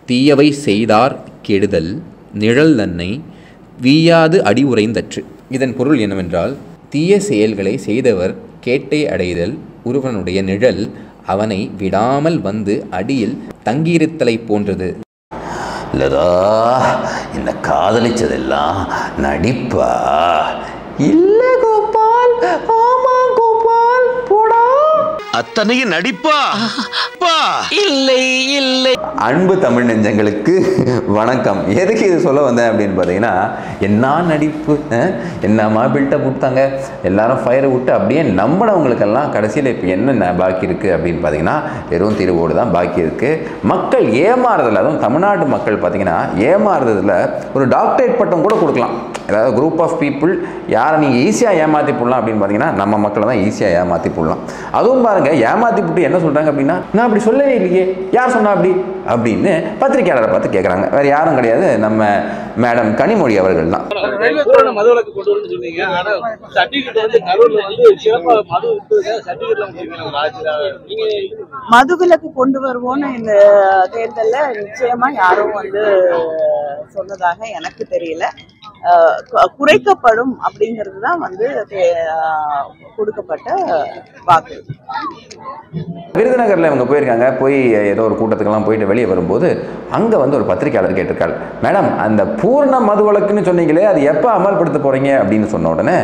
தீயவை செய்தார் கெடுதல் நிழல் தன்னை வீயாது அடி உறைந்தற்று இதன் பொருள் என்னவென்றால் தீய செயல்களை செய்தவர் கேட்டை அடைதல் ஒருவனுடைய நிழல் அவனை விடாமல் வந்து அடியில் தங்கியிருத்தலை போன்றது லதா என்ன காதலிச்சதெல்லாம் நடிப்பா இல்ல கோபால் ஆமா கோபால் போடா அத்தனையும் நடிப்பா இல்லை இல்லை அன்பு தமிழ் நெஞ்சங்களுக்கு வணக்கம் எதுக்கு இது சொல்ல வந்தேன் அப்படின்னு பார்த்தீங்கன்னா என்ன நடிப்பு அஹ், என்னம்மா பில்டப் கொடுத்தாங்க எல்லாரும் ஃபயரை விட்டு அப்படியே நம்பினவங்களுக்கெல்லாம் கடைசியில் இப்போ என்ன பாக்கி இருக்குது அப்படின்னு பார்த்தீங்கன்னா வெறும் திருவோடு தான் பாக்கி இருக்குது மக்கள் ஏமாறுறதுல அதுவும் தமிழ்நாட்டு மக்கள் பார்த்தீங்கன்னா ஏமாறுறதுல ஒரு டாக்டரேட் பட்டம் கூட கொடுக்கலாம் அதாவது குரூப் ஆஃப் பீப்புள் யாரை நீங்கள் ஈஸியாக ஏமாற்றி போடலாம் அப்படின்னு பார்த்தீங்கன்னா நம்ம மக்களை தான் ஈஸியாக ஏமாற்றி போடலாம் அதுவும் பாருங்கள் ஏமாற்றி போட்டு என்ன சொல்கிறாங்க அப்படின்னா நான் அப்படி சொல்லவே இல்லையே யார் சொன்னா அப்படி அப்படின்னு பத்திரிக்கையாளரை பார்த்து கேட்குறாங்க வேறு யாரும் கிடையாது நம்ம மேடம் கனிமொழி அவர்கள் தான் ரயில்வே துறையில மது விலக்கு கொண்டு வரணும்னு சொன்னீங்க ஆனா சர்டிபிகேட் வந்து கரூர்ல வந்து சிறப்பா மது விட்டு சர்டிபிகேட்ல கொடுத்துருக்கீங்க ஆட்சியில நீங்க மதுவிலக்கு கொண்டு வருவோம்னு இந்த தேர்தல்ல நிச்சயமா யாரும் வந்து சொன்னதாக எனக்கு தெரியல அஹ் கு- குறைக்கப்படும் அப்படிங்கிறது தான் வந்து தே- அஹ் கொடுக்கப்பட்ட வாக்கு விருதுநகரில் இவங்க போயிருக்காங்க போய் ஏதோ ஒரு கூட்டத்துக்கெல்லாம் போயிட்டு வெளியே வரும்போது அங்கே வந்து ஒரு பத்திரிக்கையாளர் கேட்டிருக்காள் மேடம் அந்த பூர்ண மது வழக்குன்னு சொன்னீங்களே அது எப்போ அமல்படுத்த போகிறீங்க அப்படின்னு சொன்ன உடனே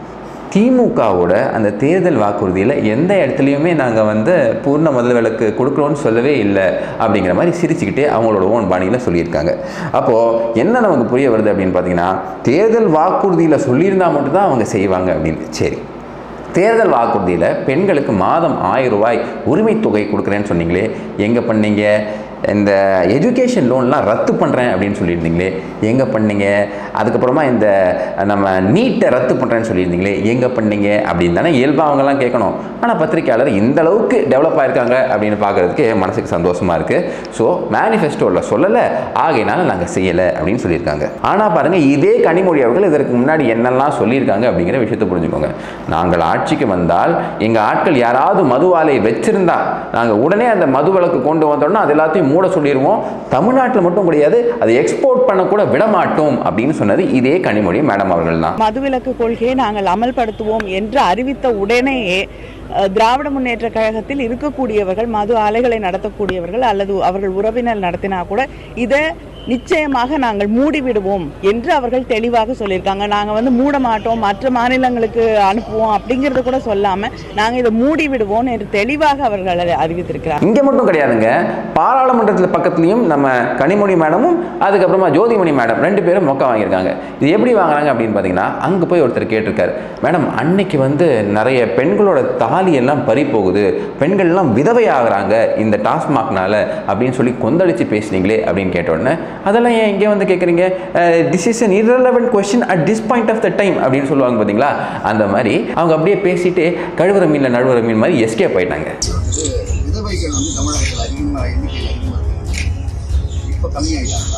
திமுகவோட அந்த தேர்தல் வாக்குறுதியில் எந்த இடத்துலையுமே நாங்கள் வந்து பூர்ண மது விலக்கு கொடுக்குறோன்னு சொல்லவே இல்லை அப்படிங்கிற மாதிரி சிரிச்சுக்கிட்டே அவங்களோட ஓன் பாணியில் சொல்லியிருக்காங்க அப்போது என்ன நமக்கு புரிய வருது அப்படின்னு பார்த்தீங்கன்னா தேர்தல் வாக்குறுதியில் சொல்லியிருந்தா மட்டும்தான் அவங்க செய்வாங்க அப்படின்னு சரி தேர்தல் வாக்குறுதியில் பெண்களுக்கு மாதம் ஆயிரம் ரூபாய் உரிமை தொகை கொடுக்குறேன்னு சொன்னீங்களே எங்கே பண்ணீங்க இந்த எஜுகேஷன் லோன்லாம் ரத்து பண்ணுறேன் அப்படின்னு சொல்லியிருந்தீங்களே எங்கே பண்ணீங்க அதுக்கப்புறமா இந்த நம்ம நீட்டை ரத்து பண்ணுறேன்னு சொல்லியிருந்தீங்களே எங்கே பண்ணீங்க அப்படின்னு தானே இயல்பாக அவங்கெல்லாம் கேட்கணும் ஆனால் பத்திரிக்கையாளர் இந்த அளவுக்கு டெவலப் ஆயிருக்காங்க அப்படின்னு பார்க்குறதுக்கு மனசுக்கு சந்தோஷமாக இருக்குது ஸோ மேனிஃபெஸ்டோவில் சொல்லலை ஆகையினால நாங்கள் செய்யலை அப்படின்னு சொல்லியிருக்காங்க ஆனால் பாருங்கள் இதே கனிமொழி அவர்கள் இதற்கு முன்னாடி என்னெல்லாம் சொல்லியிருக்காங்க அப்படிங்கிற விஷயத்தை புரிஞ்சுக்கோங்க நாங்கள் ஆட்சிக்கு வந்தால் எங்கள் ஆட்கள் யாராவது மதுவாலை வச்சிருந்தா நாங்கள் உடனே அந்த மது விலக்கு கொண்டு வந்தோம்னா அது எல்லாத்தையும் மூட சொல்லிடுவோம் தமிழ்நாட்டில் மட்டும் கிடையாது அதை எக்ஸ்போர்ட் பண்ணக்கூட விட மாட்டோம் அப்படின்னு சொன்னது இதே கனிமொழி மேடம் அவர்கள் தான் மதுவிலக்கு கொள்கையை நாங்கள் அமல்படுத்துவோம் என்று அறிவித்த உடனேயே அஹ், திராவிட முன்னேற்ற கழகத்தில் இருக்கக்கூடியவர்கள் மது ஆலைகளை நடத்தக்கூடியவர்கள் அல்லது அவர்கள் உறவினர் நடத்தினா கூட இதை நிச்சயமாக நாங்கள் மூடிவிடுவோம் என்று அவர்கள் தெளிவாக சொல்லியிருக்காங்க நாங்கள் வந்து மூட மாட்டோம் மற்ற மாநிலங்களுக்கு அனுப்புவோம் அப்படிங்கறத கூட சொல்லாம நாங்கள் இதை மூடி விடுவோம் என்று தெளிவாக அவர்கள் அதை அறிவித்திருக்கிறார் இங்கே மட்டும் கிடையாதுங்க பாராளுமன்றத்தில் பக்கத்துலேயும் நம்ம கனிமொழி மேடமும் அதுக்கப்புறமா ஜோதிமணி மேடம் ரெண்டு பேரும் மொக்க வாங்கியிருக்காங்க இது எப்படி வாங்குறாங்க அப்படின்னு பார்த்தீங்கன்னா அங்கே போய் ஒருத்தர் கேட்டிருக்காரு மேடம் அன்னைக்கு வந்து நிறைய பெண்களோட தாலி எல்லாம் பறி போகுது பெண்கள்லாம் விதவை ஆகுறாங்க இந்த டாஸ்மாக்னால அப்படின்னு சொல்லி கொந்தளிச்சு பேசுனீங்களே அப்படின்னு கேட்ட உடனே அதெல்லாம் ஏன் இங்கே வந்து கேட்குறீங்க this is an irrelevant question at this point of the time அப்படின்னு சொல்லுவாங்க பார்த்தீங்களா அந்த மாதிரி அவங்க அப்படியே பேசிட்டு கழுவுற மீனில் நழுவுற மீன் மாதிரி எஸ்கேப் ஆயிட்டாங்க விதவைகள் வந்து தமிழகத்தில் அதிகமாக எண்ணிக்கையில் அதிகமாக இருக்காங்க இப்போ கம்மியாயிட்டாங்களா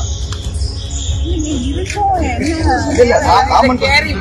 இல்ல நான் காமன்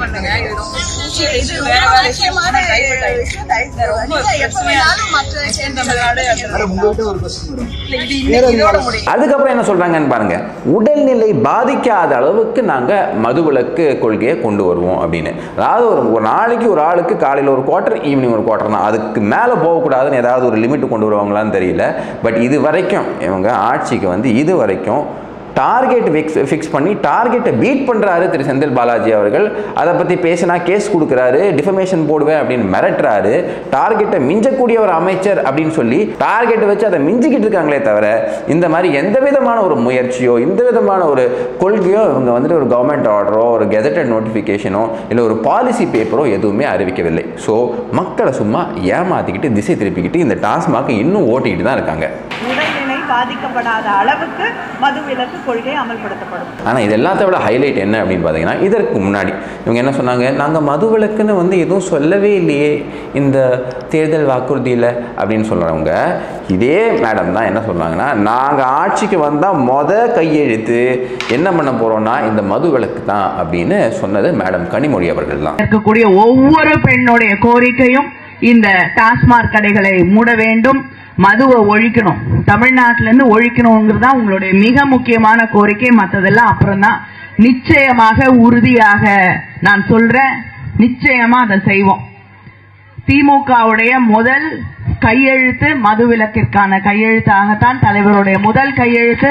மேடம் உங்ககிட்ட ஒரு கொஸ்டின் மேடம் அதுக்கப்புறம் என்ன சொல்றாங்கன்னு பாருங்க உடல்நிலை பாதிக்காத அளவுக்கு நாங்க மதுவிலக்கு கொள்கையை கொண்டு வருவோம் அப்படின்னு அதாவது ஒரு ஒரு நாளைக்கு ஒரு ஆளுக்கு காலையில் ஒரு குவார்ட்டர் ஈவினிங் ஒரு குவார்ட்டர் தான் அதுக்கு மேலே போகக்கூடாதுன்னு ஏதாவது ஒரு லிமிட் கொண்டு வருவாங்களான்னு தெரியல பட் இது வரைக்கும் இவங்க ஆட்சிக்கு வந்து இது வரைக்கும் டார்கெட் ஃபிக்ஸ் ஃபிக்ஸ் பண்ணி டார்கெட்டை பீட் பண்ணுறாரு திரு செந்தில் பாலாஜி அவர்கள் அதை பற்றி பேசினா கேஸ் கொடுக்குறாரு டிஃபமேஷன் போடுவேன் அப்படின்னு மிரட்டுறாரு டார்கெட்டை மிஞ்சக்கூடிய ஒரு அமைச்சர் அப்படின்னு சொல்லி டார்கெட்டை வச்சு அதை மிஞ்சிக்கிட்டு இருக்காங்களே தவிர இந்த மாதிரி எந்த விதமான ஒரு முயற்சியோ இந்த விதமான ஒரு கொள்கையோ இவங்க வந்துட்டு ஒரு கவர்மெண்ட் ஆர்டரோ ஒரு கெசட்டட் நோட்டிஃபிகேஷனோ இல்லை ஒரு பாலிசி பேப்பரோ எதுவுமே அறிவிக்கவில்லை ஸோ மக்களை சும்மா ஏமாத்திக்கிட்டு திசை திருப்பிக்கிட்டு இந்த டாஸ்மாக் இன்னும் ஓட்டிக்கிட்டு தான் இருக்காங்க உடல்நிலை பாதிக்கப்படாத அளவுக்கு மதுவிலக்கு கொள்கை அமல்படுத்தப்படும் ஆனால் இது எல்லாத்த விட ஹைலைட் என்ன அப்படின்னு பார்த்தீங்கன்னா இதற்கு முன்னாடி இவங்க என்ன சொன்னாங்க நாங்கள் மதுவிலக்குன்னு வந்து எதுவும் சொல்லவே இல்லையே இந்த தேர்தல் வாக்குறுதியில் அப்படின்னு சொல்கிறவங்க இதே மேடம் தான் என்ன சொன்னாங்கன்னா நாங்கள் ஆட்சிக்கு வந்தால் மொத கையெழுத்து என்ன பண்ண போகிறோம்னா இந்த மதுவிலக்கு தான் அப்படின்னு சொன்னது மேடம் கனிமொழி அவர்கள் தான் இருக்கக்கூடிய ஒவ்வொரு பெண்ணுடைய கோரிக்கையும் இந்த டாஸ்மாக் கடைகளை மூட வேண்டும் மதுவை ஒழிக்கணும் தமிழ்நாட்டுல இருந்து ஒழிக்கணுங்கிறது தான் உங்களுடைய மிக முக்கியமான கோரிக்கை மத்ததெல்லாம் அப்புறம்தான் நிச்சயமாக உறுதியாக நான் சொல்றேன் நிச்சயமா அதை செய்வோம் திமுகவுடைய முதல் கையெழுத்து மதுவிலக்கிற்கான கையெழுத்தாகத்தான் தலைவருடைய முதல் கையெழுத்து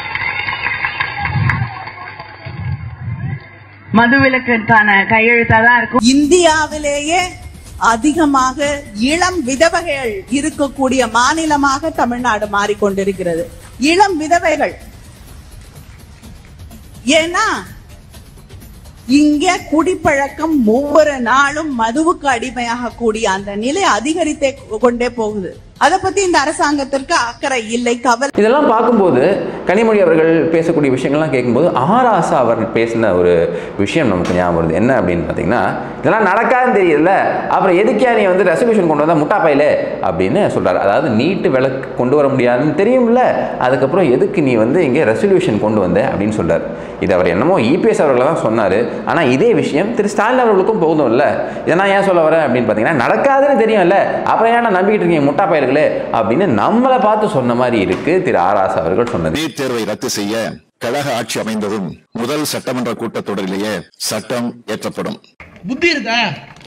மதுவிலக்கிற்கான கையெழுத்தா தான் இருக்கும் இந்தியாவிலேயே அதிகமாக இளம் விதவைகள் இருக்கக்கூடிய மாநிலமாக தமிழ்நாடு மாறிக்கொண்டிருக்கிறது இளம் விதவைகள் ஏன்னா இங்க குடிப்பழக்கம் ஒவ்வொரு நாளும் மதுவுக்கு அடிமையாக கூடிய அந்த நிலை அதிகரித்தே கொண்டே போகுது அத பத்தி இந்த அரசாங்கத்திற்கு அக்கறை இல்லை கவலை இதெல்லாம் பார்க்கும்போது கனிமொழி அவர்கள் பேசக்கூடிய விஷயங்கள்லாம் கேட்கும்போது ஆர் ஆசா அவர் பேசின ஒரு விஷயம் நமக்கு ஞாபகம் வருது என்ன அப்படின்னு பார்த்தீங்கன்னா இதெல்லாம் நடக்காதுன்னு தெரியல அப்புறம் எதுக்கே நீ வந்து ரெசல்யூஷன் கொண்டு வந்தா முட்டா பையலே அப்படின்னு சொல்றாரு அதாவது நீட்டு விளக்கு கொண்டு வர முடியாதுன்னு தெரியும்ல அதுக்கப்புறம் எதுக்கு நீ வந்து இங்கே ரெசல்யூஷன் கொண்டு வந்த அப்படின்னு சொல்றாரு இது அவர் என்னமோ இபிஎஸ் அவர்கள் தான் சொன்னார் ஆனால் இதே விஷயம் திரு ஸ்டாலின் அவர்களுக்கும் போகுதும்ல இதை நான் ஏன் சொல்ல வரேன் அப்படின்னு பார்த்தீங்கன்னா நடக்காதுன்னு தெரியும்ல அப்புறம் ஏன் நம்பிக்கிட்டு இருக்கீங்க முட்டா பயல்களே அப்படின்னு நம்மளை பார்த்து சொன்ன மாதிரி இருக்கு திரு ஆராஸ் அவர்கள் சொன்னது நீட் தேர்வை ரத்து செய்ய கழக ஆட்சி அமைந்ததும் முதல் சட்டமன்ற கூட்டத்தொடரிலேயே சட்டம் இயற்றப்படும் புத்தி இருக்கா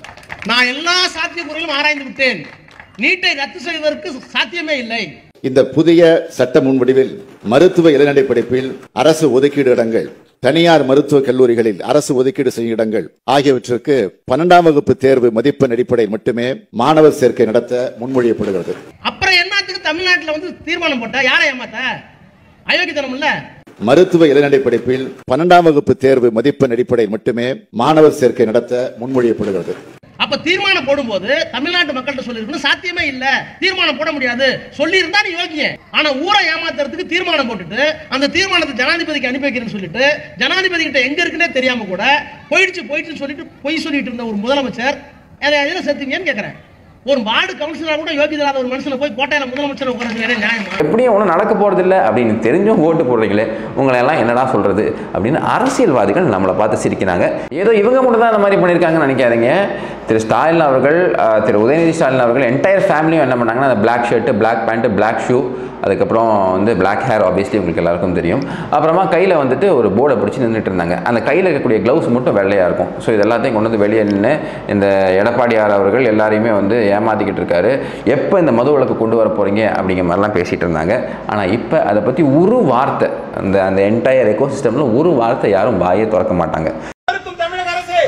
நான் எல்லா சாத்தியக்கூறுகளும் ஆராய்ந்து விட்டேன் நீட்டை ரத்து செய்வதற்கு சாத்தியமே இல்லை இந்த புதிய சட்ட முன்வடிவில் மருத்துவ இளநிலை படிப்பில் அரசு ஒதுக்கீடு இடங்கள் தனியார் மருத்துவக் கல்லூரிகளில் அரசு ஒதுக்கீடு செய்யும் இடங்கள் ஆகியவற்றிற்கு பன்னெண்டாம் வகுப்பு தேர்வு மதிப்பெண் அடிப்படையில் மட்டுமே மாணவர் சேர்க்கை நடத்த முன்மொழியப்படுகிறது அப்புறம் என்னத்துக்கு தமிழ்நாட்டுல வந்து தீர்மானம் போட்டா யாரை ஏமாத்த அயோக்கியத்தனம் இல்ல மருத்துவ இளநிலை படிப்பில் பன்னெண்டாம் வகுப்பு தேர்வு மதிப்பெண் அடிப்படையில் மட்டுமே மாணவர் சேர்க்கை நடத்த முன்மொழியப்படுகிறது அப்ப தீர்மானம் போடும்போது தமிழ்நாட்டு மக்கள்கிட்ட சொல்லிருக்கணும் சாத்தியமே இல்ல தீர்மானம் போட முடியாது சொல்லி இருந்தா நீ யோகிய ஆனா ஊரை ஏமாத்துறதுக்கு தீர்மானம் போட்டுட்டு அந்த தீர்மானத்தை ஜனாதிபதிக்கு அனுப்பி வைக்கிறேன்னு சொல்லிட்டு ஜனாதிபதி கிட்ட எங்க இருக்குன்னே தெரியாம கூட போயிடுச்சு போயிடுச்சுன்னு சொல்லிட்டு பொய் சொல்லிட்டு இருந்த ஒரு முதலமைச்சர் அதை எதில் செத்துங்கன்னு கேட்கிறேன் ஒரு வார்டு கவுன்சிலர் கூட யோகியதராத ஒரு மனுஷனை போய் கோட்டையில முதலமைச்சர் உட்காரது வேற நியாயமா எப்படியும் ஒன்றும் நடக்க போறதில்ல அப்படின்னு தெரிஞ்சும் ஓட்டு போடுறீங்களே உங்களை எல்லாம் என்னடா சொல்றது அப்படின்னு அரசியல்வாதிகள் நம்மளை பார்த்து சிரிக்கிறாங்க ஏதோ இவங்க மட்டும் தான் அந்த மாதிரி பண்ணியிருக்காங்கன்னு நினைக்காதீங்க திரு ஸ்டாலின் அவர்கள் அஹ், திரு உதயநிதி ஸ்டாலின் அவர்கள் என்டையர் ஃபேமிலியும் என்ன பண்ணாங்கன்னா அந்த black shirt black pant black shoe அதுக்கப்புறம் வந்து பிளாக் ஹேர் ஆப்வியஸ்லி உங்களுக்கு எல்லாருக்கும் தெரியும் அப்புறமா கையில் வந்துட்டு ஒரு போர்டை பிடிச்சி நின்றுட்டு இருந்தாங்க அந்த கையில் இருக்கக்கூடிய க்ளவுஸ் மட்டும் வெள்ளையாக இருக்கும் ஸோ இது எல்லாத்தையும் கொண்டு வந்து வெளியே நின்று இந்த எடப்பாடியார் அவர்கள் எல்லாரையுமே வந்து ஏமாத்திக்கிட்டு இருக்காரு எப்போ இந்த மது விளக்கு கொண்டு வர போகிறீங்க அப்படிங்கிற மாதிரிலாம் பேசிகிட்டு இருந்தாங்க ஆனால் இப்போ அதை பற்றி ஒரு வார்த்தை அந்த அந்த என்டையர் எக்கோ சிஸ்டமில் ஒரு வார்த்தை யாரும் வாயே திறக்க மாட்டாங்க தமிழக அரசே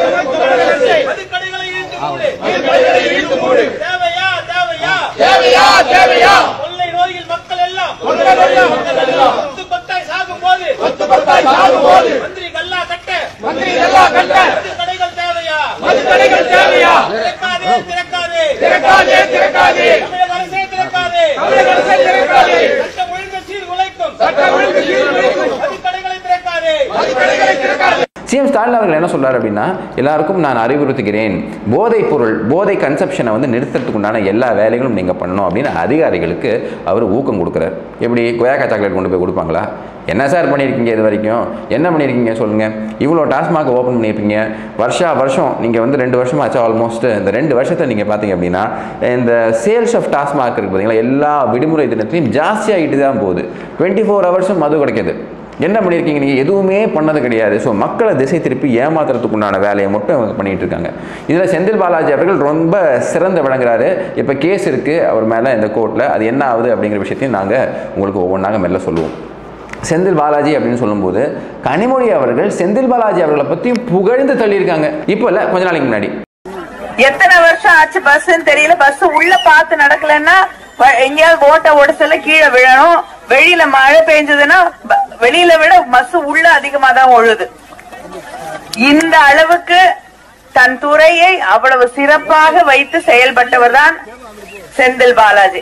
மதுக்கடைகளை இழுத்து மூடு தேவையா தேவையா தேவையா தேவையா கொள்ளை நோயில் மக்கள் எல்லாம் கொத்து கொத்தாய் சாகும் போது கொத்து கொத்தாய் சாகும் போது மந்திரி கல்லா கட்ட மந்திரி கல்லா கட்ட மதுக்கடைகள் தேவையா மதுக்கடைகள் தேவையா திறக்காதே திறக்காதே திறக்காதே திறக்காதே தமிழக அரசே திறக்காதே தமிழக அரசே திறக்காதே சட்டம் ஒழுங்கு சீர் உழைக்கும் சட்டம் ஒழுங்கு சீர் உழைக்கும் மதுக்கடைகளை திறக்காதே மதுக்கடைகளை திறக்காதே சிஎம் ஸ்டாலின் அவர்கள் என்ன சொல்றாரு அப்படின்னா எல்லாருக்கும் நான் அறிவுறுத்துகிறேன் போதைப் பொருள் போதை கன்செப்ஷனை வந்து நிறுத்தத்துக்கு உண்டான எல்லா வேலைகளும் நீங்கள் பண்ணணும் அப்படின்னு அதிகாரிகளுக்கு அவர் ஊக்கம் கொடுக்குறாரு எப்படி கொயாக்கா சாக்லேட் கொண்டு போய் கொடுப்பாங்களா என்ன சார் பண்ணியிருக்கீங்க இது வரைக்கும் என்ன பண்ணியிருக்கீங்க சொல்லுங்கள் இவ்வளோ டாஸ்மாக் ஓப்பன் பண்ணியிருப்பீங்க வருஷா வருஷம் நீங்கள் வந்து ரெண்டு வருஷம் ஆச்சு ஆல்மோஸ்ட் இந்த ரெண்டு வருஷத்தை நீங்கள் பார்த்தீங்க அப்படின்னா இந்த சேல்ஸ் ஆஃப் டாஸ்மாக் இருக்குது பார்த்தீங்களா எல்லா விடுமுறை தினத்துலையும் ஜாஸ்தியாகிட்டு தான் போகுது டுவெண்ட்டி ஃபோர் ஹவர்ஸும் மது கிடைக்கிது என்ன பண்ணியிருக்கீங்க நீங்கள் எதுவுமே பண்ணது கிடையாது ஸோ மக்களை திசை திருப்பி ஏமாத்துறதுக்கு உண்டான வேலையை மட்டும் அவங்க பண்ணிட்டு இருக்காங்க இதில் செந்தில் பாலாஜி அவர்கள் ரொம்ப சிறந்து விளங்குறாரு இப்போ கேஸ் இருக்குது அவர் மேலே இந்த கோர்ட்டில் அது என்ன ஆகுது அப்படிங்கிற விஷயத்தையும் நாங்கள் உங்களுக்கு ஒவ்வொன்றாக மெல்ல சொல்லுவோம் செந்தில் பாலாஜி அப்படின்னு சொல்லும்போது கனிமொழி அவர்கள் செந்தில் பாலாஜி அவர்களை பற்றியும் புகழ்ந்து தள்ளியிருக்காங்க இப்போ இல்லை கொஞ்ச நாளைக்கு முன்னாடி எத்தனை வருஷம் ஆச்சு பஸ்ன்னு தெரியல பஸ் உள்ள பார்த்து நடக்கலன்னா வ- எங்கேயாவது ஓட்ட ஓடிச்சல கீழே விழணும் வெளியில மழை பெஞ்சதுன்னா ப- வெளியில விட பஸ் உள்ள அதிகமா தான் ஒழுது இந்த அளவுக்கு தன் துறையை அவ்வளவு சிறப்பாக வைத்து செயல்பட்டவர் தான் செந்தில் பாலாஜி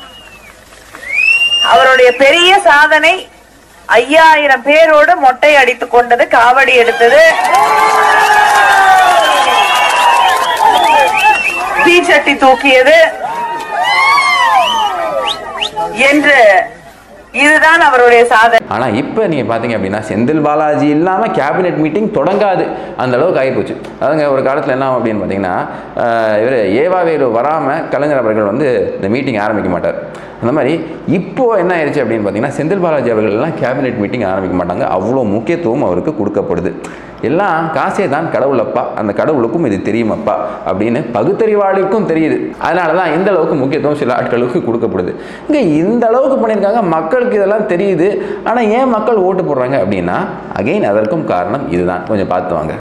அவருடைய பெரிய சாதனை ஐயாயிரம் பேரோடு மொட்டை அடித்துக் கொண்டது காவடி எடுத்தது தீச்சட்டி தூக்கியது என்று இதுதான் அவருடைய சாதனை ஆனால் இப்போ நீங்கள் பார்த்தீங்க அப்படின்னா செந்தில் பாலாஜி இல்லாமல் கேபினெட் மீட்டிங் தொடங்காது அந்த அளவுக்கு ஆகிப்போச்சு அதுங்க ஒரு காலத்தில் என்ன ஆகும் அப்படின்னு பார்த்தீங்கன்னா இவர் ஏவாவேலு வராமல் கலைஞர் அவர்கள் வந்து இந்த மீட்டிங் ஆரம்பிக்க மாட்டார் அந்த மாதிரி இப்போ என்ன ஆயிடுச்சு அப்படின்னு பார்த்தீங்கன்னா செந்தில் பாலாஜி அவர்கள் எல்லாம் கேபினெட் மீட்டிங் ஆரம்பிக்க மாட்டாங்க அவ்வளோ முக்கியத்துவம் அவருக்கு கொடுக்கப்படுது எல்லாம் காசே தான் கடவுளப்பா அந்த கடவுளுக்கும் இது தெரியுமப்பா அப்படின்னு பகுத்தறிவாளிக்கும் தெரியுது அதனால தான் இந்த அளவுக்கு முக்கியத்துவம் சில ஆட்களுக்கு கொடுக்கப்படுது இங்கே இந்த அளவுக்கு பண்ணியிருக்காங்க மக்களுக்கு இதெல்லாம் தெரியுது ஆனால் ஏன் மக்கள் ஓட்டு போடுறாங்க அப்படின்னா அகைன் அதற்கும் காரணம் இதுதான் கொஞ்சம் பார்த்து வாங்க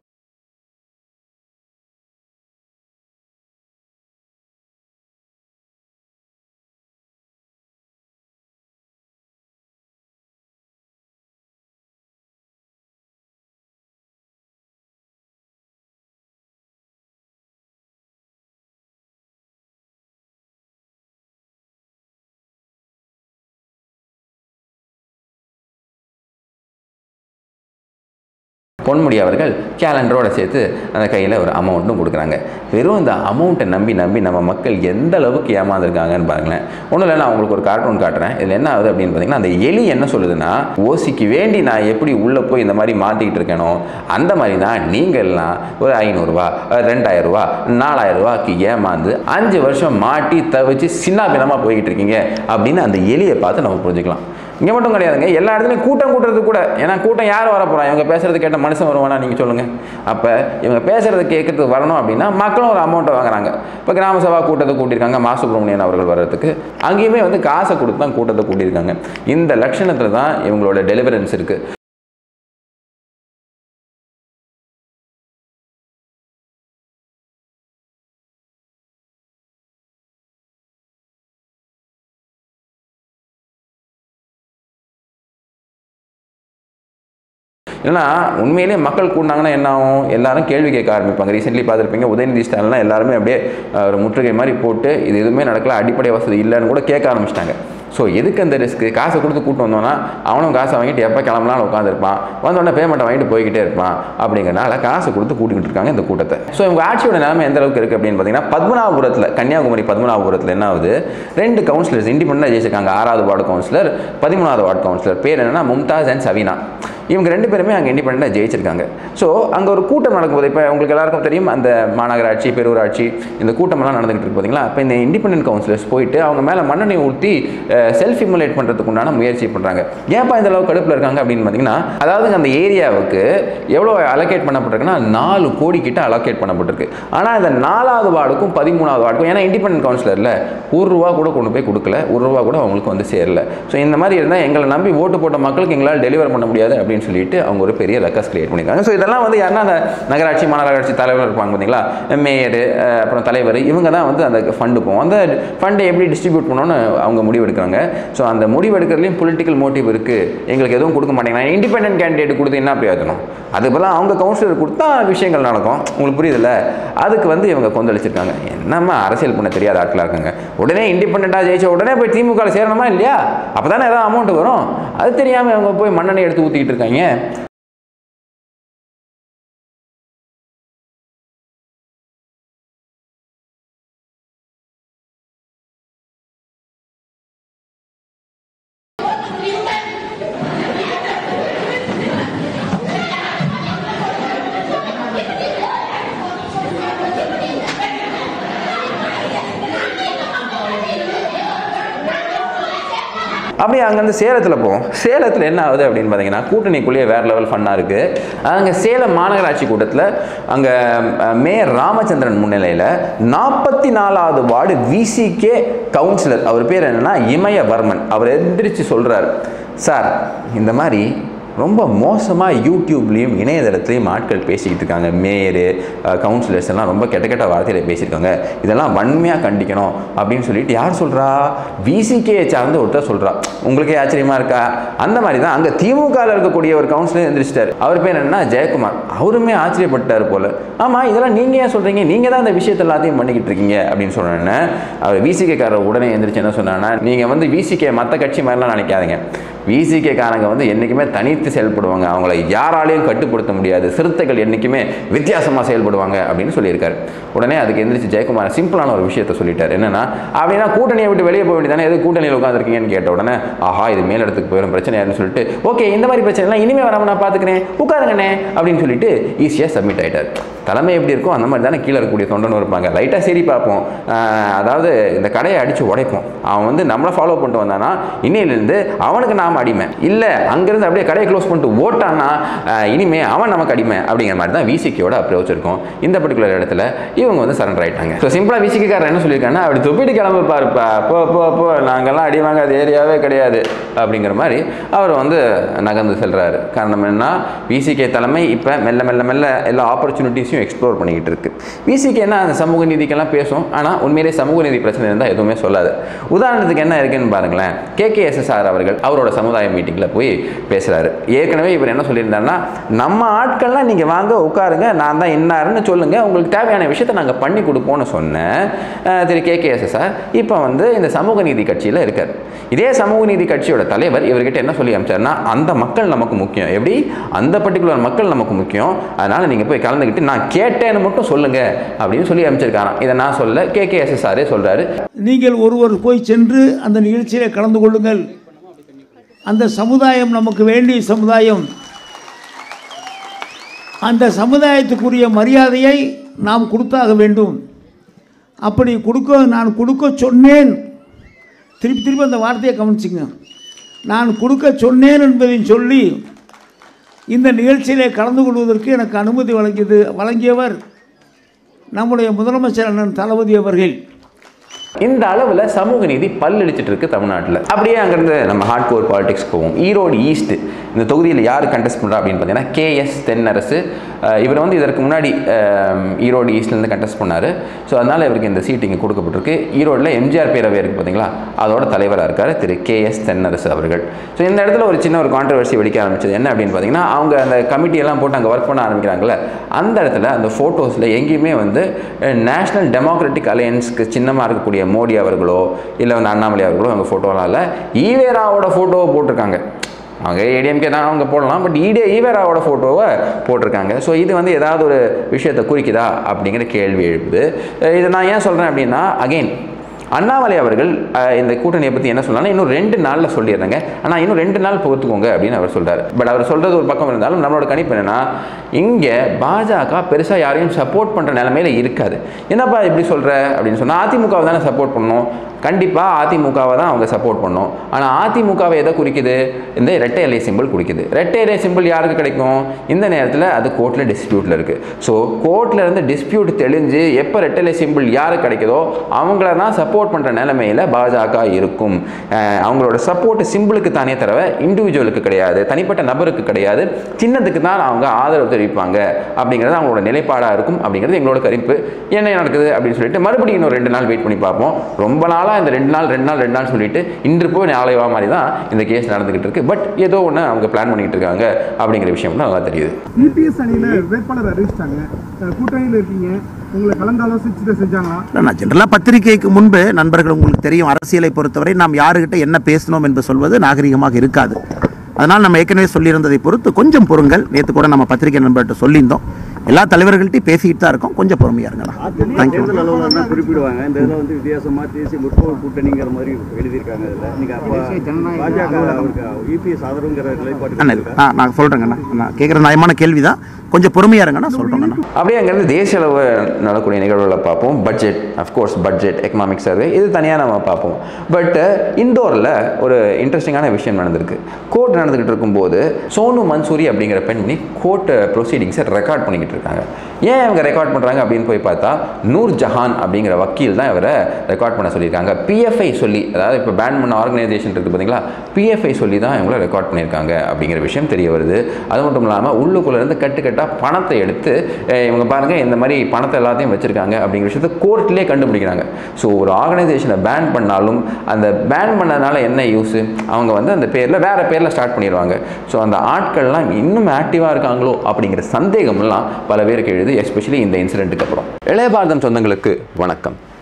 பொன்முடி அவர்கள் கேலண்டரோட சேர்த்து அந்த கையில் ஒரு அமௌண்ட்டும் கொடுக்குறாங்க வெறும் இந்த அமௌண்ட்டை நம்பி நம்பி நம்ம மக்கள் எந்த அளவுக்கு ஏமாந்துருக்காங்கன்னு பாருங்களேன் ஒன்றும் இல்லை நான் உங்களுக்கு ஒரு கார்ட்டூன் காட்டுறேன் இதில் என்ன ஆகுது அப்படின்னு பார்த்தீங்கன்னா அந்த எலி என்ன சொல்லுதுன்னா ஓசிக்கு வேண்டி நான் எப்படி உள்ளே போய் இந்த மாதிரி மாட்டிக்கிட்டு இருக்கேனோ அந்த மாதிரி தான் நீங்கள்லாம் ஒரு ஐநூறுரூவா ரெண்டாயிரம் ரூபா நாலாயிரம் ரூபாய்க்கு ஏமாந்து அஞ்சு வருஷம் மாட்டி தவிச்சு சின்ன பின்னமாக போய்கிட்டு இருக்கீங்க அப்படின்னு அந்த எலியை பார்த்து நம்ம புரிஞ்சுக்கலாம் இங்கே மட்டும் கிடையாதுங்க எல்லா இடத்துலையும் கூட்டம் கூட்டுறது கூட ஏன்னா கூட்டம் யார் வர போகிறா இவங்க பேசுறது கேட்ட மனுஷன் வருவானா நீங்கள் சொல்லுங்கள் அப்போ இவங்க பேசுறது கேட்கறதுக்கு வரணும் அப்படின்னா மக்களும் ஒரு அமௌண்ட்டை வாங்குறாங்க இப்போ கிராம சபா கூட்டத்தை கூட்டியிருக்காங்க மா சுப்பிரமணியன் அவர்கள் வர்றதுக்கு அங்கேயுமே வந்து காசை கொடுத்து தான் கூட்டத்தை கூட்டியிருக்காங்க இந்த லட்சணத்தில் தான் இவங்களோட டெலிவரன்ஸ் இருக்குது ஏன்னா உண்மையிலேயே மக்கள் கூடினாங்கன்னா என்ன ஆகும் எல்லாரும் கேள்வி கேட்க ஆரம்பிப்பாங்க ரீசெண்ட்லி பார்த்துருப்பீங்க உதயநிதி ஸ்டாலின்லாம் எல்லாருமே அப்படியே அஹ், ஒரு முற்றுகை மாதிரி போட்டு இது எதுவுமே நடக்கல அடிப்படை வசதி இல்லைன்னு கூட கேட்க ஆரம்பிச்சிட்டாங்க ஸோ எதுக்கு அந்த ரிஸ்க்கு காசை கொடுத்து கூட்டு வந்தோன்னா அவனும் காசை வாங்கிட்டு எப்போ கிளம்பலாம்னு உட்காந்துருப்பான் வந்தோடனே பேமெண்ட்டை வாங்கிட்டு போய்கிட்டே இருப்பான் அப்படிங்கிறனால காசை கொடுத்து கூட்டிக்கிட்டு இருக்காங்க இந்த கூட்டத்தை ஸோ இவங்க ஆட்சியோட நிலைமை எந்த அளவுக்கு இருக்குது அப்படின்னு பார்த்தீங்கன்னா பத்மநாபபுரத்தில் கன்னியாகுமரி பத்மநாபபுரத்தில் என்ன ஆகுது ரெண்டு கவுன்சிலர்ஸ் இண்டிபெண்டாக ஜெயிச்சிருக்காங்க ஆறாவது வார்டு கவுன்சிலர் பதிமூணாவது வார்டு கவுன்சிலர் பேர் என்னன்னா மும்தாஸ் அண்ட் சவீனா இவங்க ரெண்டு பேருமே அங்கே இண்டிபெண்டாக ஜெயிச்சிருக்காங்க ஸோ அங்கே ஒரு கூட்டம் நடக்கும்போது இப்போ உங்களுக்கு எல்லாருக்கும் தெரியும் அந்த மாநகராட்சி பெருவராட்சி இந்த கூட்டமெல்லாம் நடந்துகிட்டு இருக்கு பார்த்தீங்களா இப்போ இந்த இண்டிபெண்டன்ட் கவுன்சிலர்ஸ் போயிட்டு அவங்க மேலே மண்ணெண்ணை ஊற்றி செல்ஃப் இமுலேட் பண்ணுறதுக்கு உண்டான முயற்சி பண்ணுறாங்க ஏன்ப்பா இந்த அளவுக்கு கடுப்பில் இருக்காங்க அப்படின்னு பார்த்தீங்கன்னா அதாவது அந்த ஏரியாவுக்கு எவ்வளோ அலோகேட் பண்ணப்பட்டிருக்குன்னா நாலு கோடி கிட்ட அலோகேட் பண்ணப்பட்டிருக்கு ஆனால் இந்த நாலாவது வார்டுக்கும் பதிமூணாவது வார்டுக்கும் ஏன்னா இண்டிபெண்டன்ட் கவுன்சிலரில் ஒரு ரூபா கூட கொண்டு போய் கொடுக்கல ஒரு ரூபா கூட அவங்களுக்கு வந்து சேரல ஸோ இந்த மாதிரி இருந்தால் எங்களை நம்பி ஓட்டு போட்ட மக்களுக்கு எங்களால் டெலிவர் பண்ண முடியாது அப்படின்னு சொல்லிட்டு அவங்க ஒரு பெரிய ரெக்கஸ் கிரியேட் பண்ணியிருக்காங்க ஸோ இதெல்லாம் வந்து யாருன்னா அந்த நகராட்சி மாநகராட்சி தலைவர் இருப்பாங்க பார்த்தீங்களா மேயர் அப்புறம் தலைவர் இவங்க தான் வந்து அந்த ஃபண்டு போகும் அந்த ஃபண்டை எப்படி டிஸ்ட்ரிபியூட் பண்ணணும்னு அவங்க முடிவு எடுக்கிறாங்க ஸோ அந்த முடிவு எடுக்கிறதுலையும் பொலிட்டிக்கல் மோட்டிவ் இருக்குது எங்களுக்கு எதுவும் கொடுக்க மாட்டேங்கிறாங்க இண்டிபெண்டன்ட் கேண்டிடேட் கொடுத்து என்ன பிரயோஜனம் அதுக்கு பதிலாக அவங்க கவுன்சிலர் கொடுத்தா விஷயங்கள் நடக்கும் உங்களுக்கு புரியுதுல்ல அதுக்கு வந்து இவங்க கொந்தளிச்சிருக்காங்க என்னம்மா அரசியல் பண்ண தெரியாத ஆட்களாக இருக்காங்க உடனே இண்டிபெண்ட்டாக ஜெயிச்ச உடனே போய் திமுக ல சேரணுமா இல்லையா அப்போ தானே ஏதாவது அமௌண்ட் வரும் அது தெரியாமல் இவங்க போய் மண்ணெண்ணெய் எடுத்து ஊற்றிக்கிட்டு இருக்காங்க அப்படியே அங்கேருந்து சேலத்தில் போவோம் சேலத்தில் என்ன ஆகுது அப்படின்னு பார்த்தீங்கன்னா கூட்டணிக்குள்ளேயே வேறு லெவல் ஃபன்னாக இருக்குது அங்கே சேலம் மாநகராட்சி கூட்டத்தில் அங்கே மேயர் ராமச்சந்திரன் முன்னிலையில் நாற்பத்தி நாலாவது வார்டு விசிகே கவுன்சிலர் அவர் பேர் என்னன்னா இமயவர்மன் அவர் எந்திரிச்சு சொல்கிறார் சார் இந்த மாதிரி ரொம்ப மோசமாக யூடியூப்லேயும் இணையதளத்துலேயும் ஆட்கள் பேசிக்கிட்டு இருக்காங்க மேயரு கவுன்சிலர்ஸ் எல்லாம் ரொம்ப கெட்ட கெட்ட வார்த்தையில் பேசியிருக்காங்க இதெல்லாம் வன்மையாக கண்டிக்கணும் அப்படின்னு சொல்லிட்டு யார் சொல்கிறா விசிகே சார்ந்த ஒருத்தர் சொல்கிறா உங்களுக்கே ஆச்சரியமாக இருக்கா அந்த மாதிரி தான் அங்கே திமுகவில் இருக்கக்கூடிய ஒரு கவுன்சிலர் எந்திரிச்சிட்டார் அவர் பேர் என்னன்னா ஜெயக்குமார் அவருமே ஆச்சரியப்பட்டார் போல் ஆமாம் இதெல்லாம் நீங்கள் ஏன் சொல்கிறீங்க நீங்கள் தான் இந்த விஷயத்தை எல்லாத்தையும் பண்ணிக்கிட்டு இருக்கீங்க அப்படின்னு சொன்னோன்னே அவர் விசிகேக்காரர் உடனே எந்திரிச்சு என்ன சொன்னாங்கன்னா நீங்கள் வந்து விசிகே மற்ற கட்சி மாதிரிலாம் நினைக்காதீங்க விசிகே காரங்க வந்து என்றைக்குமே தனித்து செயல்படுவாங்க அவங்கள யாராலையும் கட்டுப்படுத்த முடியாது சிறுத்தைகள் என்றைக்குமே வித்தியாசமாக செயல்படுவாங்க அப்படின்னு சொல்லியிருக்காரு உடனே அதுக்கு எந்திரிச்சு ஜெயக்குமார் சிம்பிளான ஒரு விஷயத்த சொல்லிட்டார் என்னன்னா அப்படின்னா கூட்டணியை விட்டு வெளியே போக வேண்டியதானே எது கூட்டணியில் உட்காந்துருக்கீங்கன்னு கேட்ட உடனே ஆஹா இது மேலிடத்துக்கு போயிடும் பிரச்சனை யாருன்னு சொல்லிட்டு ஓகே இந்த மாதிரி பிரச்சனை எல்லாம் இனிமே வராம நான் பார்த்துக்கிறேன் உட்காருங்கண்ணே அப்படின்னு சொல்லிட்டு ஈஸியாக சப்மிட் ஆயிட்டார் தலைமை எப்படி இருக்கோ அந்த மாதிரி தானே கீழே இருக்கக்கூடிய தொண்டனும் இருப்பாங்க லைட்டாக சரி பார்ப்போம் ஆஹ் அதாவது இந்த கடையை அடித்து உடைப்போம் அவன் வந்து நம்மளை ஃபாலோ பண்ணிட்டு வந்தானா இன்னையிலேருந்து அவனுக்கு நாம் அடிமை இல்லை அங்கேருந்து அப்படியே கடையை க்ளோஸ் பண்ணிட்டு ஓட்டான்னா ஆஹ் இனிமே அவன் நமக்கு அடிமை அப்படிங்கிற மாதிரி தான் விசிக்கியோட அப்ரோச் இருக்கும் இந்த பர்டிகுலர் இடத்துல இவங்க வந்து சரண்டர் ஆயிட்டாங்க ஸோ சிம்பிளாக விசிக்காரர் என்ன சொல்லியிருக்காங்கன்னா அப்படி துப்பிட்டு கிளம்பு பாருப்பா போ போ போ நாங்கெல்லாம் அடி வாங்காத ஏரியாவே கிடையாது அப்படிங்கிற மாதிரி அவர் வந்து நகர்ந்து செல்றாரு காரணம் என்ன விசிகே தலைமை இப்போ மெல்ல மெல்ல மெல்ல எல்லா ஆப்பர்ச்சுனிட்டிஸையும் எக்ஸ்ப்ளோர் பண்ணிக்கிட்டு இருக்கு விசிகே என்ன அந்த சமூக நீதிக்கெல்லாம் பேசும் ஆனால் உண்மையிலே சமூக நீதி பிரச்சனை இருந்தால் எதுவுமே சொல்லாது உதாரணத்துக்கு என்ன இருக்குன்னு பாருங்களேன் கேகேஎஸ்எஸ்ஆர் அவர்கள் அவரோட சமுதாய மீட்டிங்கில் போய் பேசுகிறாரு ஏற்கனவே இவர் என்ன சொல்லியிருந்தாருன்னா நம்ம ஆட்கள்லாம் நீங்கள் வாங்க உட்காருங்க நான் தான் இன்னாருன்னு சொல்லுங்கள் உங்களுக்கு தேவையான விஷயத்தை நாங்கள் பண்ணி கொடுப்போம்னு சொன்னேன் அஹ் திரு கேகேஎஸ்எஸ்ஆர் இப்போ வந்து இந்த சமூக நீதி கட்சியில் இருக்கார் இதே சமூக நீதி கட்சியோட தலைவர் இவர்கிட்ட என்ன சொல்லி அனுப்பிச்சாருன்னா அந்த மக்கள் நமக்கு முக்கியம் எப்படி அந்த பர்டிகுலர் மக்கள் நமக்கு முக்கியம் அதனால் நீங்கள் போய் கலந்துக்கிட்டு நான் கேட்டேன்னு மட்டும் சொல்லுங்கள் அப்படின்னு சொல்லி அனுப்பிச்சிருக்காராம் இதை நான் சொல்ல கேகேஎஸ்எஸ்ஆரே சொல்கிறாரு நீங்கள் ஒருவர் போய் சென்று அந்த நிகழ்ச்சியில் கலந்து கொள்ளுங்கள் அந்த சமுதாயம் நமக்கு வேண்டிய சமுதாயம் அந்த சமுதாயத்துக்குரிய மரியாதையை நாம் கொடுத்தாக வேண்டும் அப்படி கொடுக்க நான் கொடுக்க சொன்னேன் திருப்பி திருப்பி அந்த வார்த்தையை கவனிச்சுங்க நான் கொடுக்க சொன்னேன் என்பதை சொல்லி இந்த நிகழ்ச்சியிலே கலந்து கொள்வதற்கு எனக்கு அனுமதி வழங்கியது வழங்கியவர் நம்முடைய முதலமைச்சர் அண்ணன் தளபதி அவர்கள் இந்த அளவில் சமூக நீதி பல்லடிச்சிட்டு இருக்கு தமிழ்நாட்டில் அப்படியே அங்கேருந்து நம்ம ஹார்ட் கோர் பாலிடிக்ஸ் போவோம் ஈரோடு ஈஸ்ட் இந்த தொகுதியில் யார் கண்டெஸ்ட் பண்ணுறா அப்படின்னு பார்த்தீங்கன்னா கேஎஸ் தென்னரசு அஹ் இவர் வந்து இதற்கு முன்னாடி அஹ், ஈரோடு ஈஸ்ட்லேருந்து கண்டெஸ்ட் பண்ணார் ஸோ அதனால் இவருக்கு இந்த சீட் இங்கே கொடுக்கப்பட்டிருக்கு ஈரோடில் எம்ஜிஆர் பேரவை இருக்குது பார்த்தீங்களா அதோட தலைவராக இருக்கார் திரு கேஎஸ் தென்னரசு அவர்கள் ஸோ இந்த இடத்துல ஒரு சின்ன ஒரு கான்ட்ரவர்சி வெடிக்க ஆரம்பிச்சது என்ன அப்படின்னு பார்த்தீங்கன்னா அவங்க அந்த கமிட்டி எல்லாம் போட்டு அங்கே ஒர்க் பண்ண ஆரம்பிக்கிறாங்கல்ல அந்த இடத்துல அந்த ஃபோட்டோஸில் எங்கேயுமே வந்து நேஷனல் டெமோக்ராட்டிக் அலையன்ஸ்க்கு சின்னமாக இருக்கக்கூடிய மோடி அவர்களோ இல்லை வந்து அண்ணாமலை அவர்களோ அவங்க ஃபோட்டோலாம் இல்லை ஈவேராவோட ஃபோட்டோவை போட்டிருக்காங்க அவங்க ஏடிஎம்கே தான் அவங்க போடலாம் பட் ஈடே ஈவேராவோட ஃபோட்டோவை போட்டிருக்காங்க ஸோ இது வந்து ஏதாவது ஒரு விஷயத்தை குறிக்குதா அப்படிங்கிற கேள்வி எழுப்புது அஹ் இதை நான் ஏன் சொல்கிறேன் அப்படின்னா அகைன் அண்ணாமலை அவர்கள் அஹ், இந்த கூட்டணியை பற்றி என்ன சொன்னாலும் இன்னும் ரெண்டு நாளில் சொல்லிடுறாங்க ஆனால் இன்னும் ரெண்டு நாள் பொறுத்துக்கோங்க அப்படின்னு அவர் சொல்றாரு பட் அவர் சொல்கிறது ஒரு பக்கம் இருந்தாலும் நம்மளோட கணிப்பு என்னன்னா இங்கே பாஜக பெருசாக யாரையும் சப்போர்ட் பண்ணுற நிலமையில இருக்காது என்னப்பா இப்படி சொல்கிற அப்படின்னு சொன்னால் அதிமுகவை தானே சப்போர்ட் பண்ணணும் கண்டிப்பாக அதிமுகவை தான் அவங்க சப்போர்ட் பண்ணணும் ஆனால் அதிமுகவை எதை குறிக்குது இந்த இரட்டை இலை சிம்பிள் குறிக்குது இரட்டை இலை சிம்பிள் யாருக்கு கிடைக்கும் இந்த நேரத்தில் அது கோர்ட்டில் டிஸ்பியூட்டில் இருக்குது ஸோ கோர்ட்டில் இருந்து டிஸ்பியூட் தெளிஞ்சு எப்போ இரட்டை இலை சிம்பிள் யாருக்கு கிடைக்குதோ அவங்கள தான் சப்போர்ட் பண்ணுற நிலைமையில் பாஜக இருக்கும் அஹ் அவங்களோட சப்போர்ட் சிம்பிளுக்கு தானே தவிர இண்டிவிஜுவலுக்கு கிடையாது தனிப்பட்ட நபருக்கு கிடையாது சின்னத்துக்கு தான் அவங்க ஆதரவு தெரிவிப்பாங்க அப்படிங்கிறது அவங்களோட நிலைப்பாடாக இருக்கும் அப்படிங்கிறது எங்களோட கணிப்பு என்ன நடக்குது அப்படின்னு சொல்லிட்டு மறுபடியும் இன்னும் ரெண்டு நாள் வெயிட் பண்ணி பார்ப்போம் ரொம்ப நாளாக இந்த ரெண்டு நாள் ரெண்டு நாள் ரெண்டு நாள் சொல்லிட்டு இன்று போய் நாளை வா மாதிரி தான் இந்த கேஸ் நடந்துகிட்டு இருக்கு பட் ஏதோ ஒன்று அவங்க பிளான் பண்ணிட்டு இருக்காங்க அப்படிங்கிற விஷயம் தான் நல்லா தெரியுது இபிஎஸ் அணியில வேட்பாளர் அறிவிச்சிட்டாங்க அஹ் கூட்டணியில இருக்கீங்க உங்களை கலந்தாலோசிச்சுட்டு செஞ்சாங்களா இல்ல, நான் ஜென்ரலாக பத்திரிகைக்கு முன்பு நண்பர்கள் உங்களுக்கு தெரியும் அரசியலை பொறுத்தவரை நாம் யாருக்கிட்ட என்ன பேசணும் என்று சொல்வது நாகரிகமாக இருக்காது அதனால் நம்ம ஏற்கனவே சொல்லியிருந்ததை பொறுத்து கொஞ்சம் பொறுங்கள் நேற்று கூட நம்ம பத்திரிகை நண்பர்கிட்ட சொல்லியிருந்தோம் எல்லா தலைவர்கள்ட்டையும் பேசிக்கிட்டு தான் இருக்கோம் கொஞ்சம் பொறுமையாக இருங்கண்ணா தேங்க்யூ தேர்தல் அலுவலகம் தான் குறிப்பிடுவாங்க இந்த இதில் வந்து வித்தியாசமா தேசிய முற்போக்கு கூட்டணிங்கிற மாதிரி எழுதியிருக்காங்க இதில் நீங்க அப்போ பாஜக அவருக்கு யூபிஎஸ் ஆதரவுங்கிற அண்ணா நிலைப்பாடு ஆ நான் சொல்கிறேங்கண்ணா நான் கேட்குற நியாயமான கேள்வி தான் கொஞ்சம் பொறுமையாக இருங்கண்ணா சொல்கிறேங்கண்ணா அப்படியே அங்கேருந்து தேசிய அளவு நடக்கூடிய நிகழ்வுகளை பார்ப்போம் budget of course budget economic survey இது தனியாக நம்ம பார்ப்போம் பட் இண்டோரில் ஒரு இன்ட்ரெஸ்டிங்கான விஷயம் நடந்திருக்கு கோர்ட் நடந்துக்கிட்டு இருக்கும்போது சோனு மன்சூரி அப்படிங்கிற பெண்மணி கோர்ட் ப்ரொசீடிங்ஸை ரெக்கார்ட் பண்ணிக்கிட்டு இருக்காங்க ஏன் இவங்க ரெக்கார்ட் பண்ணுறாங்க அப்படின்னு போய் பார்த்தா நூர் ஜஹான் அப்படிங்கிற வக்கீல் தான் இவரை ரெக்கார்ட் பண்ண சொல்லியிருக்காங்க பிஎஃப்ஐ சொல்லி அதாவது இப்போ பேன் பண்ண ஆர்கனைசேஷன் இருக்குது பார்த்தீங்களா பிஎஃப்ஐ சொல்லி தான் இவங்கள ரெக்கார்ட் பண்ணியிருக்காங்க அப்படிங்கிற விஷயம் தெரிய வருது அது மட்டும் இல்லாமல் உள்ளுக்குள்ளே இருந்து கட்டுக்கட்டாக பணத்தை எடுத்து அஹ், இவங்க பாருங்கள் இந்த மாதிரி பணத்தை எல்லாத்தையும் வச்சுருக்காங்க அப்படிங்கிற விஷயத்தை கோர்ட்லேயே கண்டுபிடிக்கிறாங்க ஸோ ஒரு ஆர்கனைசேஷனை பேன் பண்ணாலும் அந்த பேன் பண்ணதுனால என்ன யூஸு அவங்க வந்து அந்த பேரில் வேறு பேரில் ஸ்டார்ட் பண்ணிடுவாங்க ஸோ அந்த ஆட்கள்லாம் இன்னும் ஆக்டிவாக இருக்காங்களோ அப்படிங்கிற சந்தேகம்லாம் பல பேருக்கு எழுது எஸ்பெஷலி இந்த இன்சிடென்ட்டுக்கு அப்புறம் இளைய பாரதம் சொந்தங்களுக்கு வணக்கம்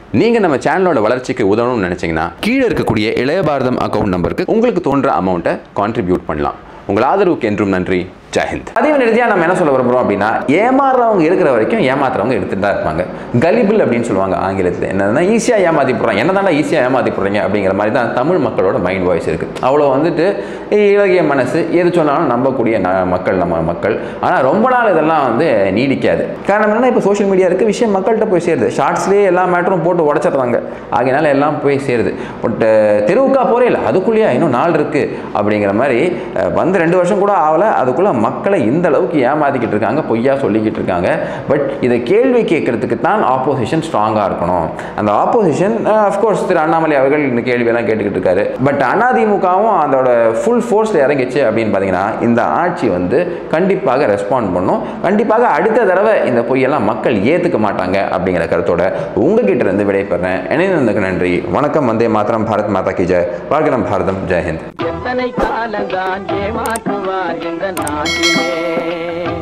நீங்கள் நம்ம சேனலோட வளர்ச்சிக்கு உதவணும்னு நினச்சிங்கன்னா கீழே இருக்கக்கூடிய இளைய பாரதம் அக்கௌண்ட் நம்பருக்கு உங்களுக்கு தோன்ற அமௌண்ட்டை கான்ட்ரிபியூட் பண்ணலாம் உங்கள் ஆதரவுக்கு என்றும் நன்றி ஜெயஹிந்த் அதே நிறுத்தியாக நம்ம என்ன சொல்ல விரும்புகிறோம் அப்படின்னா ஏமாறுறவங்க இருக்கிற வரைக்கும் ஏமாத்துறவங்க எடுத்துட்டு தான் இருப்பாங்க கலிபிள் அப்படின்னு சொல்லுவாங்க ஆங்கிலத்தில் என்னன்னா ஈஸியாக ஏமாத்தி போடுறாங்க என்ன தானே ஈஸியாக ஏமாத்தி போடுறீங்க அப்படிங்கிற மாதிரி தான் தமிழ் மக்களோட மைண்ட் வாய்ஸ் இருக்குது அவ்வளோ வந்துட்டு இலகிய மனசு எது சொன்னாலும் நம்பக்கூடிய ந- மக்கள் நம்ம மக்கள் ஆனால் ரொம்ப நாள் இதெல்லாம் வந்து நீடிக்காது காரணம் என்னன்னா இப்போ சோஷியல் மீடியா இருக்குது விஷயம் மக்கள்கிட்ட போய் சேருது ஷார்ட்ஸ்லேயே எல்லா மேட்டரும் போட்டு உடச்சிடுறாங்க ஆகையினால எல்லாம் போய் சேருது பட் தெருவுக்கா போகிறே இல்லை அதுக்குள்ளேயே இன்னும் நாள் இருக்குது அப்படிங்கிற மாதிரி அஹ், வந்து ரெண்டு வருஷம் கூட ஆகலை அதுக்குள்ளே மக்களை இந்த அளவுக்கு ஏமாத்திக்கிட்டு இருக்காங்க பொய்யா சொல்லிக்கிட்டு இருக்காங்க பட் இதை கேள்வி கேட்கறதுக்கு தான் ஆப்போசிஷன் ஸ்ட்ராங்காக இருக்கணும் அந்த ஆப்போசிஷன் அஃப்கோர்ஸ் திரு அண்ணாமலை அவர்கள் இந்த கேள்வியெல்லாம் கேட்டுக்கிட்டு இருக்காரு பட் அதிமுகவும் அதோட ஃபுல் ஃபோர்ஸில் இறங்கிச்சு அப்படின்னு பார்த்தீங்கன்னா இந்த ஆட்சி வந்து கண்டிப்பாக ரெஸ்பாண்ட் பண்ணும் கண்டிப்பாக அடுத்த தடவை இந்த பொய்யெல்லாம் மக்கள் ஏற்றுக்க மாட்டாங்க அப்படிங்கிற கருத்தோட உங்ககிட்ட இருந்து விடைபெறேன் இணைந்ததுக்கு நன்றி வணக்கம் வந்தே மாத்திரம் பாரத் மாதா கி ஜெய் வாழ்க்கை பாரதம் ஜெயஹிந்த் எத்தனை காலந்தான் ஏமாற்றுவார் இந்த நாட்டிலே